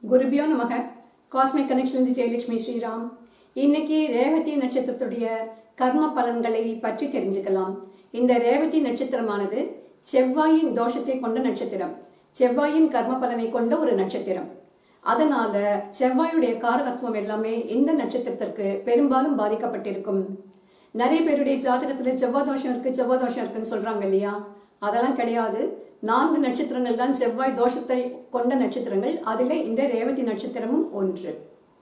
குருபியோ நமக cosmic connection Jayalakshmi Sriram இன்னைக்கு ரேவதி நட்சத்திரத்துடைய கர்ம பலன்களை பற்றி தெரிஞ்சுக்கலாம் இந்த ரேவதி நட்சத்திரமானது செவ்வாயின் தோஷத்தை கொண்ட நட்சத்திரம் செவ்வாயின் கர்ம பலனை கொண்ட ஒரு நட்சத்திரம் அதனால செவ்வாயுடைய காரகத்துவம் எல்லாமே இந்த நட்சத்திரத்திற்கு பெரும்பாலும் பாதிக்கப்பட்டிருக்கும் நிறைய பேருடைய ஜாதகத்துல செவ்வாய் தோஷம் இருக்கு செவ்வாய் தோஷம் இருக்குன்னு சொல்றாங்க இல்லையா அதெல்லாம் கிடையாது நான்கு நட்சத்திரங்கள் தான் செவ்வாய் தோஷத்தை கொண்ட நட்சத்திரங்கள் அதிலே இந்த ரேவதி நட்சத்திரமும் ஒன்று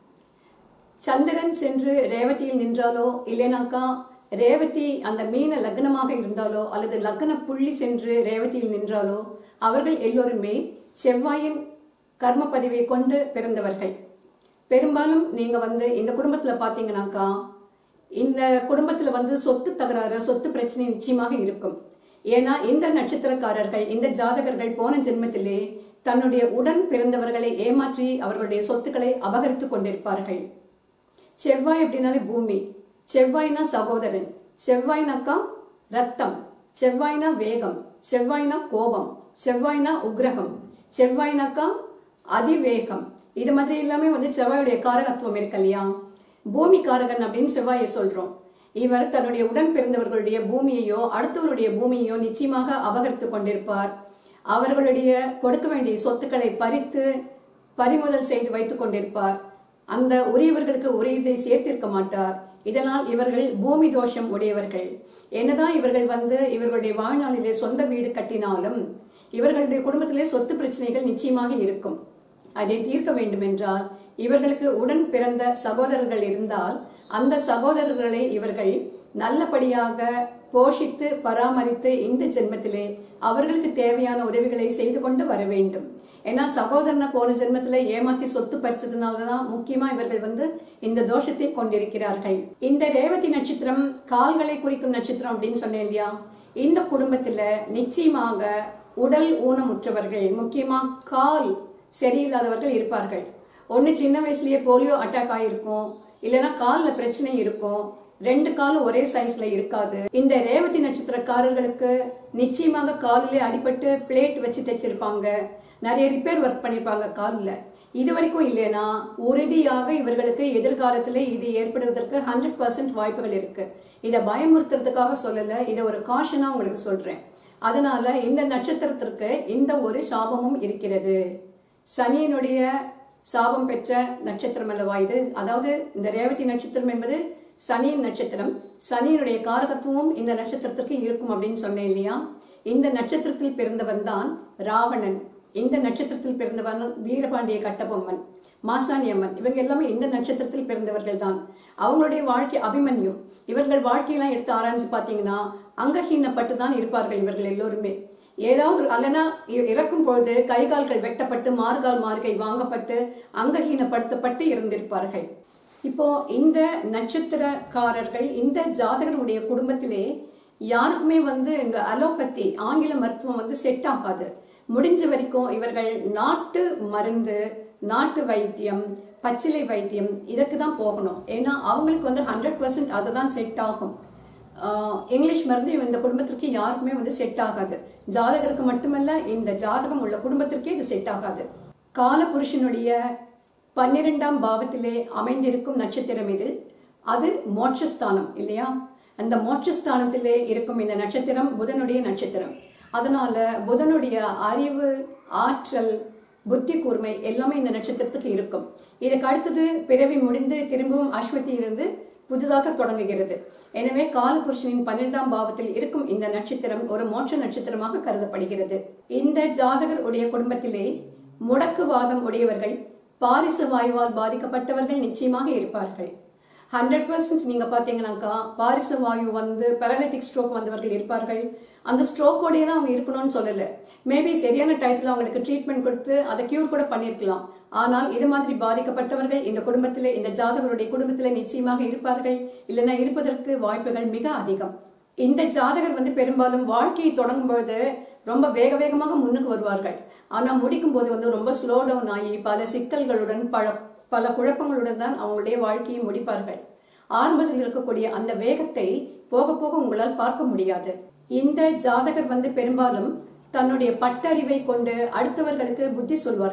சந்திரன் சென்று ரேவதியில் நின்றாலோ இல்லைனாக்கா ரேவதி அந்த மீன லக்னமாக இருந்தாலோ அல்லது லக்ன புள்ளி சென்று ரேவதியில் நின்றாலோ அவர்கள் எல்லோருமே செவ்வாயின் கர்ம பதிவை கொண்டு பிறந்தவர்கள் பெரும்பாலும் நீங்க வந்து இந்த குடும்பத்துல பாத்தீங்கன்னாக்கா இந்த குடும்பத்துல வந்து சொத்து தகராறு சொத்து பிரச்சனை நிச்சயமாக இருக்கும் ஏன்னா இந்த நட்சத்திரக்காரர்கள் இந்த ஜாதகர்கள் போன ஜென்மத்திலே தன்னுடைய உடன் பிறந்தவர்களை ஏமாற்றி அவர்களுடைய சொத்துக்களை அபகரித்துக் கொண்டிருப்பார்கள் செவ்வாய் அப்படின்னாலே பூமி செவ்வாய்னா சகோதரன் செவ்வாய்னாக்கா ரத்தம் செவ்வாய்னா வேகம் செவ்வாய்னா கோபம் செவ்வாய்னா உக்ரகம் செவ்வாய்னாக்கா அதிவேகம் இது மாதிரி எல்லாமே வந்து செவ்வாயுடைய காரகத்துவம் இருக்கு இல்லையா பூமி காரகன் அப்படின்னு செவ்வாயை சொல்றோம் இவர் தன்னுடைய உடன் பிறந்தவர்களுடைய பூமியையோ அடுத்தவருடைய பூமியையோ நிச்சயமாக அபகரித்துக் கொண்டிருப்பார் அவர்களுடைய கொடுக்க வேண்டிய சொத்துக்களை பறித்து பறிமுதல் செய்து வைத்துக் கொண்டிருப்பார் அந்த உரியவர்களுக்கு உரியதை சேர்த்திருக்க மாட்டார் இதனால் இவர்கள் பூமி தோஷம் உடையவர்கள் என்னதான் இவர்கள் வந்து இவர்களுடைய வாழ்நாளிலே சொந்த வீடு கட்டினாலும் இவர்களுடைய குடும்பத்திலே சொத்து பிரச்சனைகள் நிச்சயமாக இருக்கும் அதை தீர்க்க வேண்டும் என்றால் இவர்களுக்கு உடன் பிறந்த சகோதரர்கள் இருந்தால் அந்த சகோதரர்களை இவர்கள் நல்லபடியாக போஷித்து பராமரித்து இந்த ஜென்மத்திலே அவர்களுக்கு தேவையான உதவிகளை செய்து கொண்டு வர வேண்டும் ஏன்னா சகோதரனை போன ஜென்மத்துல ஏமாத்தி சொத்து பறிச்சதுனாலதான் முக்கியமா இவர்கள் வந்து இந்த தோஷத்தை கொண்டிருக்கிறார்கள் இந்த ரேவதி நட்சத்திரம் கால்களை குறிக்கும் நட்சத்திரம் அப்படின்னு சொன்னேன் இல்லையா இந்த குடும்பத்துல நிச்சயமாக உடல் ஊனமுற்றவர்கள் முக்கியமா கால் சரியில்லாதவர்கள் இருப்பார்கள் ஒன்னு சின்ன வயசுலயே போலியோ அட்டாக் ஆயிருக்கும் இல்லைன்னா கால்ல பிரச்சனை இருக்கும் ரெண்டு காலும் ஒரே சைஸ்ல இருக்காது இந்த ரேவதி நட்சத்திரக்காரர்களுக்கு நிச்சயமாக காலிலே அடிபட்டு பிளேட் வச்சு தைச்சிருப்பாங்க நிறைய ரிப்பேர் ஒர்க் பண்ணிருப்பாங்க காலில் இது வரைக்கும் இல்லைனா உறுதியாக இவர்களுக்கு எதிர்காலத்திலே இது ஏற்படுவதற்கு ஹண்ட்ரட் பர்சன்ட் வாய்ப்புகள் இருக்கு இதை பயமுறுத்துறதுக்காக சொல்லல இதை ஒரு காஷனா உங்களுக்கு சொல்றேன் அதனால இந்த நட்சத்திரத்திற்கு இந்த ஒரு சாபமும் இருக்கிறது சனியினுடைய சாபம் பெற்ற நட்சத்திரம் அல்லவா இது அதாவது இந்த ரேவதி நட்சத்திரம் என்பது சனியின் நட்சத்திரம் சனியினுடைய காரகத்துவம் இந்த நட்சத்திரத்திற்கு இருக்கும் அப்படின்னு சொன்னேன் இல்லையா இந்த நட்சத்திரத்தில் பிறந்தவன் தான் ராவணன் இந்த நட்சத்திரத்தில் பிறந்தவன் வீரபாண்டிய கட்டபொம்மன் மாசாணி அம்மன் இவங்க எல்லாமே இந்த நட்சத்திரத்தில் பிறந்தவர்கள் தான் அவங்களுடைய வாழ்க்கை அபிமன்யு இவர்கள் வாழ்க்கையெல்லாம் எடுத்து ஆராய்ஞ்சு பார்த்தீங்கன்னா அங்கஹீனப்பட்டு தான் இருப்பார்கள் இவர்கள் எல்லோருமே ஏதாவது அல்லனா இறக்கும் பொழுது கை கால்கள் வெட்டப்பட்டு மார்கால் மார்கை வாங்கப்பட்டு அங்கஹீனப்படுத்தப்பட்டு இருந்திருப்பார்கள் இப்போ இந்த நட்சத்திரக்காரர்கள் இந்த ஜாதகருடைய குடும்பத்திலே யாருக்குமே வந்து இந்த அலோபதி ஆங்கில மருத்துவம் வந்து செட் ஆகாது முடிஞ்ச வரைக்கும் இவர்கள் நாட்டு மருந்து நாட்டு வைத்தியம் பச்சிலை வைத்தியம் இதற்கு தான் போகணும் ஏன்னா அவங்களுக்கு வந்து ஹண்ட்ரட் பர்சன்ட் அதுதான் செட் ஆகும் இங்கிலீஷ் மருந்து இந்த குடும்பத்திற்கு யாருக்குமே வந்து செட் ஆகாது ஜாதகருக்கு மட்டுமல்ல இந்த ஜாதகம் உள்ள குடும்பத்திற்கே இது செட் ஆகாது கால புருஷனுடைய பன்னிரெண்டாம் பாவத்திலே அமைந்திருக்கும் நட்சத்திரம் இது அது மோட்சஸ்தானம் இல்லையா அந்த மோட்சஸ்தானத்திலே இருக்கும் இந்த நட்சத்திரம் புதனுடைய நட்சத்திரம் அதனால புதனுடைய அறிவு ஆற்றல் புத்தி கூர்மை எல்லாமே இந்த நட்சத்திரத்துக்கு இருக்கும் இதுக்கு அடுத்தது பிறவி முடிந்து திரும்பவும் அஸ்வதி இருந்து புதிதாக தொடங்குகிறது எனவே காலபுருஷனின் பன்னிரெண்டாம் பாவத்தில் இருக்கும் இந்த நட்சத்திரம் ஒரு மோட்ச நட்சத்திரமாக கருதப்படுகிறது இந்த ஜாதகர் உடைய குடும்பத்திலே முடக்குவாதம் உடையவர்கள் பாரிச வாயுவால் பாதிக்கப்பட்டவர்கள் நிச்சயமாக இருப்பார்கள் ஹண்ட்ரட் பர்சன்ட் நீங்க பாத்தீங்கன்னாக்கா பாரிச வாயு வந்து பேரலிட்டிக் ஸ்ட்ரோக் வந்தவர்கள் இருப்பார்கள் அந்த ஸ்ட்ரோக்கோடய தான் அவங்க இருக்கணும்னு சொல்லல மேபி சரியான டயத்துல அவங்களுக்கு ட்ரீட்மெண்ட் கொடுத்து அதை கியூர் கூட பண்ணிருக்கலாம் ஆனால் இது மாதிரி பாதிக்கப்பட்டவர்கள் இந்த குடும்பத்திலே இந்த ஜாதகருடைய குடும்பத்திலே நிச்சயமாக இருப்பார்கள் இல்லைன்னா இருப்பதற்கு வாய்ப்புகள் மிக அதிகம் இந்த ஜாதகர் வந்து பெரும்பாலும் வாழ்க்கையை தொடங்கும் பொழுது ரொம்ப வேக வேகமாக முன்னுக்கு வருவார்கள் ஆனா முடிக்கும் போது வந்து ரொம்ப ஸ்லோ டவுன் ஆகி பல சிக்கல்களுடன் பல பல குழப்பங்களுடன் தான் அவங்களுடைய வாழ்க்கையை முடிப்பார்கள் ஆரம்பத்தில் இருக்கக்கூடிய அந்த வேகத்தை போக போக உங்களால் பார்க்க முடியாது இந்த ஜாதகர் வந்து பெரும்பாலும் தன்னுடைய பட்டறிவை கொண்டு அடுத்தவர்களுக்கு புத்தி சொல்வார்கள்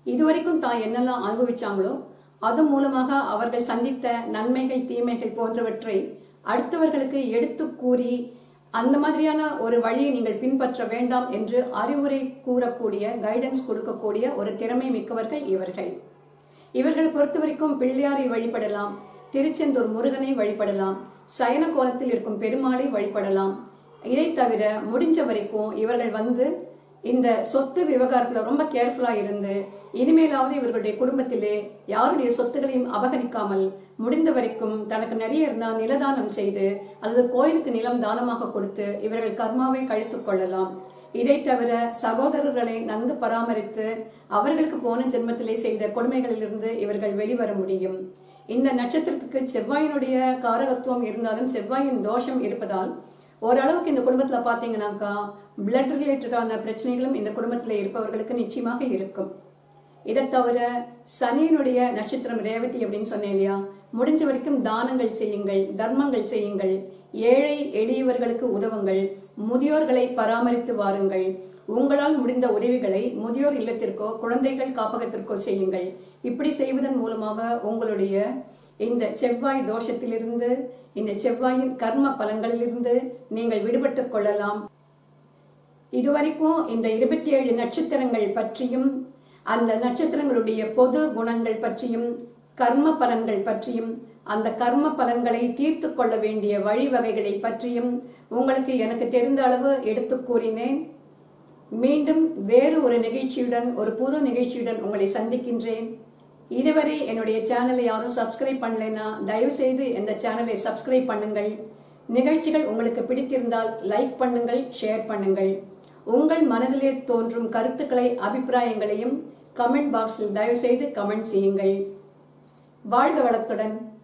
இதுவரைக்கும் தான் என்னெல்லாம் அனுபவிச்சாங்களோ அது மூலமாக அவர்கள் சந்தித்த நன்மைகள் தீமைகள் போன்றவற்றை அடுத்தவர்களுக்கு எடுத்து கூறி அந்த மாதிரியான ஒரு வழியை நீங்கள் பின்பற்ற வேண்டாம் என்று அறிவுரை கூறக்கூடிய கைடன்ஸ் கொடுக்கக்கூடிய ஒரு திறமை மிக்கவர்கள் இவர்கள் இவர்களை பொறுத்த வரைக்கும் பிள்ளையாரை வழிபடலாம் திருச்செந்தூர் முருகனை வழிபடலாம் சயன கோலத்தில் இருக்கும் பெருமாளை வழிபடலாம் இதை தவிர முடிஞ்ச வரைக்கும் இவர்கள் வந்து இந்த சொத்து விவகாரத்துல ரொம்ப கேர்ஃபுல்லா இருந்து இனிமேலாவது இவர்களுடைய குடும்பத்திலே யாருடைய சொத்துகளையும் அபகரிக்காமல் முடிந்த வரைக்கும் தனக்கு நிறைய இருந்தா நிலதானம் செய்து அல்லது கோயிலுக்கு நிலம் தானமாக கொடுத்து இவர்கள் கர்மாவை கழித்துக் கொள்ளலாம் இதை தவிர சகோதரர்களை நன்கு பராமரித்து அவர்களுக்கு போன ஜென்மத்திலே செய்த கொடுமைகளிலிருந்து இவர்கள் வெளிவர முடியும் இந்த நட்சத்திரத்துக்கு செவ்வாயினுடைய காரகத்துவம் இருந்தாலும் செவ்வாயின் தோஷம் இருப்பதால் ஓரளவுக்கு இந்த குடும்பத்துல பாத்தீங்கன்னாக்கா பிளட் ரிலேட்டடான பிரச்சனைகளும் இந்த குடும்பத்துல இருப்பவர்களுக்கு நிச்சயமாக இருக்கும் இதை தவிர சனியினுடைய நட்சத்திரம் ரேவதி அப்படின்னு சொன்னேன் இல்லையா முடிஞ்ச வரைக்கும் தானங்கள் செய்யுங்கள் தர்மங்கள் செய்யுங்கள் ஏழை எளியவர்களுக்கு உதவுங்கள் முதியோர்களை பராமரித்து வாருங்கள் உங்களால் முடிந்த உதவிகளை முதியோர் இல்லத்திற்கோ குழந்தைகள் காப்பகத்திற்கோ செய்யுங்கள் இப்படி செய்வதன் மூலமாக உங்களுடைய இந்த செவ்வாய் தோஷத்திலிருந்து இந்த செவ்வாயின் கர்ம பலன்களிலிருந்து நீங்கள் விடுபட்டுக் கொள்ளலாம் இதுவரைக்கும் இந்த இருபத்தி ஏழு நட்சத்திரங்கள் பற்றியும் அந்த நட்சத்திரங்களுடைய பொது குணங்கள் பற்றியும் கர்ம பலன்கள் பற்றியும் அந்த கர்ம பலன்களை தீர்த்து கொள்ள வேண்டிய வழிவகைகளை பற்றியும் உங்களுக்கு எனக்கு தெரிந்த அளவு எடுத்து கூறினேன் மீண்டும் வேறு ஒரு நிகழ்ச்சியுடன் ஒரு புது நிகழ்ச்சியுடன் உங்களை சந்திக்கின்றேன் இதுவரை என்னுடைய சேனலை யாரும் சப்ஸ்கிரைப் பண்ணலைன்னா தயவு செய்து இந்த சேனலை சப்ஸ்கிரைப் பண்ணுங்கள் நிகழ்ச்சிகள் உங்களுக்கு பிடித்திருந்தால் லைக் பண்ணுங்கள் ஷேர் பண்ணுங்கள் உங்கள் மனதிலே தோன்றும் கருத்துக்களை அபிப்பிராயங்களையும் கமெண்ட் பாக்ஸில் தயவு செய்து கமெண்ட் செய்யுங்கள் வாழ்க வளத்துடன்